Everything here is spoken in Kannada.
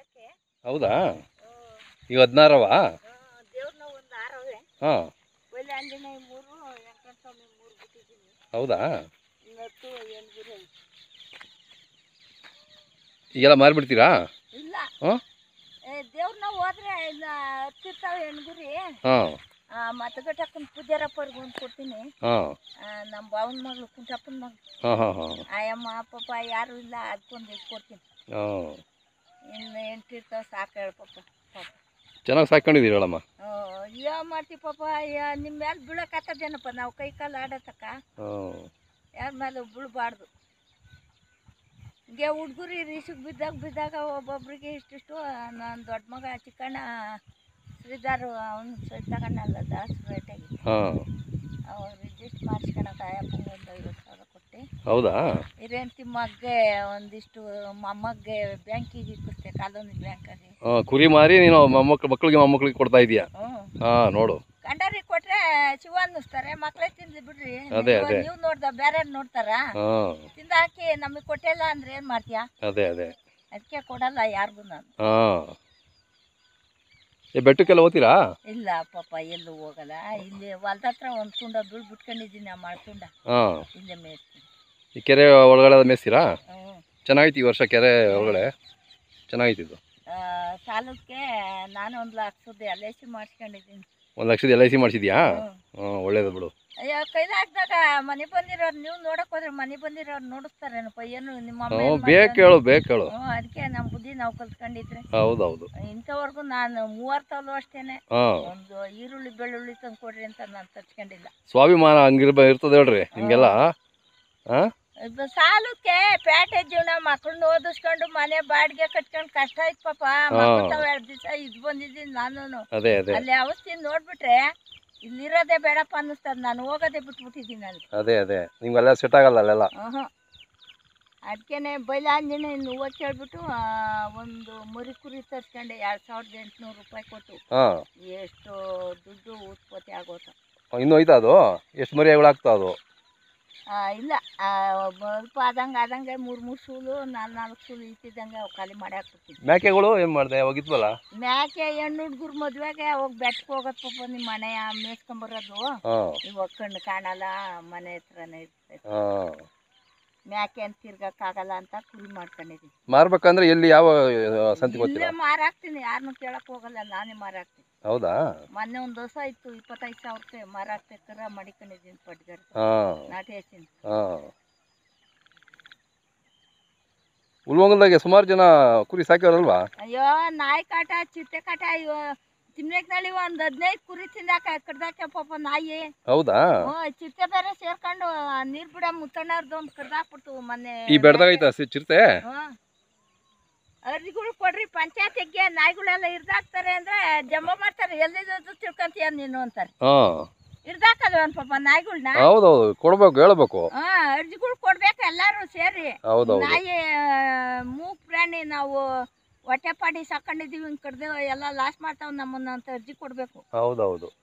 ಹಾಕಕ್ಕೆ ಹೌದಾ ಈಗ ಹದಿನಾರವ ದೇವ್ರನ್ನ ಒಂದು ಆರವೆ ಹಾಂ ಒಳ್ಳೆ ಆಂಜನೇಯ ಮೂರು ವೆಂಕಟ ಸ್ವಾಮಿ ಮೂರು ಬಿಟ್ಟಿದ್ದೀನಿ ಹೌದಾ ಇನ್ನೊತ್ತು ಎಣ್ಗುರೆ ಈಗೆಲ್ಲ ಮಾರಿಬಿಡ್ತೀರಾ ಇಲ್ಲ ಹಾಂ ಏ, ದೇವ್ರನ್ನ ಹೋದ್ರೆ ಇಲ್ಲ ಹತ್ತಿರ್ತಾವೆ ಹೆಣ್ಗುರಿ ಹಾಂ ಮತಗಟ್ಟಕ್ಕನ ಪೂಜಾರಪ್ಪರ್ಗೆ ಒಂದು ಕೊಡ್ತೀನಿ ಹಾಂ ಆ, ನಮ್ಮ ಭಾವನ ಮಗಳು ಕುಂಟಪ್ಪನ ಮಗಳು ಹಾಂ ಹಾಂ ಹಾಂ ಆಯಮ್ಮ ಪಾಪ ಯಾರು ಇಲ್ಲ ಅದಕ್ಕೊಂದು ಇದು ಕೊಡ್ತೀನಿ ಹಾಂ ಇನ್ನು ಎಂಟಿರ್ತಾವೆ ಸಾಕು ಹೇಳ ಪಾಪ ಪಾಪ ಚೆನ್ನಾಗಿ ಸಾಕೊಂಡಿದ್ದೀರಲ್ಲಮ್ಮ ಅಯ್ಯೋ ಮಾಡ್ತೀವಿ ಪಾಪ ಅಯ್ಯ ನಿಮ್ಮ ಮೇಲೆ ಬೀಳಕ್ಕಾಗ್ತದೇನಪ್ಪ ನಾವು ಕೈ ಕಾಲು ಆಡತಕ್ಕ ಹಾಂ ಯಾರ ಮೇಲೆ ಬೀಳಬಾರ್ದು ಹಿಂಗೆ ಹುಡುಗರು ರೀಸಿಗೆ ಬಿದ್ದಾಗ ಬಿದ್ದಾಗ ಒಬ್ಬೊಬ್ರಿಗೆ ಇಷ್ಟಿಷ್ಟು ನನ್ನ ದೊಡ್ಡ ಮಗ ಚಿಕ್ಕಣ್ಣ ಶ್ರೀಧರ್ ಅವ್ನು ಸೈ ತಗೊಂಡಲ್ಲ ದಾಸ್ ರೇಟಾಗಿ ಹಾಂ ಅವ್ರು ರಿಜಿಸ್ಟ್ ಮಾಡಿಸ್ಕೊಳಕ್ಕೆ ಅಯ್ಯಪ್ಪಂಗೆ ಒಂದು ಐವತ್ತು ಸಾವಿರ ಕೊಟ್ಟು ಹೌದಾ ಹಿರೇಂತಿ ಮಗ್ಗೆ ಒಂದಿಷ್ಟು ಮೊಮ್ಮಗ್ಗೆ ಬ್ಯಾಂಕಿಗೆ ಇಕ್ಕಿಸ್ತೆ ಕಾಲೋನಿ ಬ್ಯಾಂಕಾಗಿ ಹಾಂ ಕುರಿ ಮಾರಿ ನೀನು ಮೊಮ್ಮಕ್ಳು ಮಕ್ಕಳಿಗೆ ಮೊಮ್ಮಕ್ಳಿಗೆ ಕೊಡ್ತಾ ಇದೀಯಾ ಹ್ಞೂ ಹಾಂ ನೋಡು ಕಂಡರಿಗೆ ಕೊಟ್ರೆ ಶಿವ ಅನ್ನಿಸ್ತಾರೆ ಮಕ್ಳೇ ತಿನ್ಲಿ ಬಿಡ್ರಿ ಅದೇ, ನೀವು- ಅದೇ. ನೀವು ನೋಡ್ದ ಬೇರೆ ನೋಡ್ತಾರಾ ಹಾಂ ತಿಂದ ಹಾಕಿ ನಮಗೆ ಕೊಟ್ಟಿಲ್ಲ ಅಂದ್ರೆ ಏನ್ ಮಾಡ್ತೀಯಾ ಅದೇ ಅದೇ ಅದಕ್ಕೆ ಕೊಡಲ್ಲ ಯಾರಿಗೂ ನಾನು ಹಾಂ ಏ ಬೆಟ್ಟಕ್ಕೆಲ್ಲ ಓದ್ತೀರಾ ಇಲ್ಲ ಪಾಪ ಎಲ್ಲೂ ಹೋಗಲ್ಲ ಇಲ್ಲಿ ಹೊಲ್ದ ಹತ್ರ ಒಂದು ತುಂಡ ಬೀಳ್ ಬಿಟ್ಕೊಂಡಿದ್ದೀನಿ ಆ ಮಾಡ್ತುಂಡ ಹಾಂ ಇಲ್ಲೇ ಮೇಯ್ತೀನಿ ಈ ಕೆರೆ ಒಳಗಡೆ ಮೇಯಿಸ್ತೀರಾ ಹ್ಞೂ ಚೆನ್ನಾಗೈತಿ ಈ ವರ್ಷ ಕೆರೆ ಒಳಗಡೆ ಚೆನ್ನಾಗೈತಿ ಇದು ಸಾಲಕ್ಕೆ ನಾನು ಒಂದು ಲಕ್ಷದ ಎಲ್ ಐ ಸಿ ಮಾಡಿಸ್ಕೊಂಡಿದ್ದೀನಿ ಒಂದು ಲಕ್ಷದ ಎಲ್ ಐ ಸಿ ಮಾಡಿಸಿದ್ಯಾ ಹ್ಞೂ ಹಾಂ ಒಳ್ಳೇದು ಬಿಡು ಅಯ್ಯೋ ಕೈಲಾಗ್ದಾಗ ಮನೆ ಬಂದಿರೋರು ನೀವು ನೋಡಕ್ ಹೋದ್ರೆ ಮನೆ ಬಂದಿರೋರು ನೋಡಿಸ್ತಾರೇನಪ್ಪ ಏನು ನಿಮ್ಮ ಅಮ್ಮ ಹ್ಞೂ ಏನ್ ಬೇಕು ಮಾಡ್ತಾರೆ? ಹೇಳು ಬೇಕು ಹೇಳು ಹ್ಞೂ ಅದಕ್ಕೆ ನಮ್ಮ ಬುದ್ಧಿ ನಾವು ಕಲ್ತ್ಕೊಂಡಿದ್ರೆ ಹೌದೌದು ಇಂಥವರೆಗೂ ನಾನು ಮೂವತ್ತಲ್ಲೂ ಅಷ್ಟೇನೆ ಹಾಂ ಒಂದು ಈರುಳ್ಳಿ ಬೆಳ್ಳುಳ್ಳಿ ತಂದು ಕೊಡ್ರಿ ಅಂತ ನಾನು ತರ್ಸ್ಕೊಂಡಿಲ್ಲ ಸ್ವಾಭಿಮಾನ ಹಂಗಿರ್ಬ ಇರ್ತದೆ ಹೇಳ್ರಿ ನಿಮಗೆಲ್ಲ ಹಾಂ ಇದು ಸಾಲಕ್ಕೆ ಪೇಟೆ ಜೀವನ ಮಕ್ಕಳನ್ನ ಓದಿಸ್ಕೊಂಡು ಮನೆ ಬಾಡಿಗೆ ಕಟ್ಕೊಂಡು ಕಷ್ಟ ಆಯ್ತು ಪಾಪ ಮಕ್ಕಳು ಎರಡು ದಿವಸ ಇದು ಬಂದಿದ್ದೀನಿ ನಾನು ಅದೇ ಅದೇ ಅಲ್ಲಿ ಔಷಧಿ ನೋಡ್ಬಿಟ್ರೆ ಇಲ್ಲಿರೋದೇ ಬೇಡಪ್ಪ ಅನ್ನಿಸ್ತದ ನಾನು ಹೋಗೋದೇ ಬಿಟ್ಬಿಟ್ಟಿದ್ದೀನಿ ಅಲ್ಲಿ ಅದೇ ಅದೇ ನಿಮ್ಗೆಲ್ಲ ಸೆಟ್ ಆಗಲ್ಲ ಅಲ್ಲೆಲ್ಲ ಹ್ಞೂ ಅದಕ್ಕೇನೆ ಬೈಲಾಂಜನೇಯ ಹೂವು ಕೇಳ್ಬಿಟ್ಟು ಆ, ಒಂದು ಮರಿ ಕುರಿ ತರ್ಸ್ಕೊಂಡೆ ಎರಡು ಸಾವಿರದ ಎಂಟುನೂರು ರೂಪಾಯಿ ಕೊಟ್ಟು ಹಾಂ ಎಷ್ಟು ದುಡ್ಡು ಉತ್ಪತ್ತಿ ಆಗೋತು ಇನ್ನೂ ಐತಾ ಅದು ಎಷ್ಟು ಮರಿಗಳು ಆಗ್ತಾ ಅದು ಆ, ಇಲ್ಲ ಆ, ಸ್ವಲ್ಪ ಆದಂಗೆ ಆದಂಗೆ ಮೂರು ಮೂರು ಸೂಲು ನಾಲ್ಕು ನಾಲ್ಕು ಸೂಲು ಇತ್ತಿದ್ದಂಗೆ ಅವು ಖಾಲಿ ಮಾಡಿ ಹಾಕ್ಬಿಡ್ತೀನಿ ಮೇಕೆಗಳು ಏನು ಮಾಡಿದೆ ಹೋಗಿದ್ವಲ್ಲ ಮ್ಯಾಕೆ ಹೆಣ್ಣು ಹುಡುಗರು ಮದುವೆಗೆ ಅವಾಗ ಬೆಟ್ಟಕ್ಕೆ ಹೋಗೋದು ಪಾಪ ನಿಮ್ಮ ಮನೆಯ ಮೇಯ್ಸ್ಕೊಂಬರೋದು ಹಾಂ ಇವಾಗ ಕಣ್ಣು ಕಾಣಲ್ಲ ಮನೆ ಹತ್ರನೇ ಇರ್ತೈತೆ ಹಾಂ ಮ್ಯಾಕೆ ಅಂತ ತಿರ್ಗಕ್ಕಾಗಲ್ಲ ಅಂತ ಕುರಿ ಮಾಡ್ಕೊಂಡಿದ್ದೀನಿ ಮಾರ್ಬೇಕಂದ್ರೆ ಎಲ್ಲಿ ಯಾವ ಆ, ಸಂತಿಗೆ ಇಲ್ಲೇ ಗೊತ್ತಿಲ್ಲ ಮಾರಾಕ್ತೀನಿ ಯಾರನ್ನೂ ಕೇಳಕ್ ಹೋಗಲ್ಲ ನಾನೇ ಮಾರಾಕ್ತೀನಿ ಹೌದಾ ಮೊನ್ನೆ ಒಂದು ಹೊಸ ಇತ್ತು ಇಪ್ಪತ್ತೈದು ಸಾವಿರಕ್ಕೆ ಮಾರಾಕ್ಬೇಕಾರ ಮಡಿಕೊಂಡಿದ್ದೀನಿ ಪಡ್ಗರ ಹಾಂ ನಾಟಿ ಹಚ್ಚಿನ ಹಾಂ ಉಲ್ವಂಗಲ್ದಾಗೆ ಸುಮಾರು ಜನ ಕುರಿ ಸಾಕ್ಯಾರಲ್ವಾ ಅಯ್ಯೋ ನಾಯಿ ಕಾಟ ಚಿಟ್ಟೆ ಕಾಟ ಅಯ್ಯೋ ತಿಮ್ನೆಕ್ನಲ್ಲಿ ಒಂದು ಹದಿನೈದು ಕುರಿ ತಿಂದಾಕ ಕಡ್ದಾಕ ಪಾಪ ನಾಯಿ ಹೌದಾ ಹ್ಞೂ ಚಿಟ್ಟೆ ಬೇರೆ ಸೇರ್ಕೊಂಡು ನೀರ್ ಬಿಡ ಮುತ್ತಣ್ಣವ್ರದ್ದು ಒಂದು ಕಡ್ದಾಕ್ಬಿಡ್ತು ಮೊನ್ನೆ ಈ ಬೆಡ್ದಾಗೈತಾ ಸಿ- ಚಿರತೆ ಹ್ಞೂ ಅರ್ಜಿಗಳು ಕೊಡ್ರಿ ಪಂಚಾಯತಿಗೆ ನಾಯಿಗಳೆಲ್ಲ ಹಿಡ್ದಾಕ್ತಾರೆ ಅಂದ್ರೆ ಜಮಾ ಮಾಡ್ತಾರೆ ಎಲ್ಲಿದ್ದು ತಿಳ್ಕೊಂತೀಯ ನೀನು ಅಂತಾರೆ ಹಾಂ ಹಿಡ್ದಾಕಲ್ವನ್ ಪಾಪ ನಾಯಿಗಳ್ನ ಹೌದೌದು ಕೊಡ್ಬೇಕು ಹೇಳ್ಬೇಕು ಹಾ ಅರ್ಜಿಗಳು ಕೊಡ್ಬೇಕು ಎಲ್ಲಾರು ಸೇರಿ ಹೌದೌದು ನಾಯಿ ಆ, ಮೂಕ್ ಪ್ರಾಣಿ ನಾವು ಹೊಟ್ಟೆ ಪಾಡಿ ಸಾಕೊಂಡಿದೀವಿ ಹಿಂಗ್ ಕಡ್ದು ಎಲ್ಲ ಲಾಸ್ ಮಾಡ್ತಾವ್ ನಮ್ಮನ್ನ ಅಂತ ಅರ್ಜಿ ಕೊಡ್ಬೇಕು ಹೌದೌದು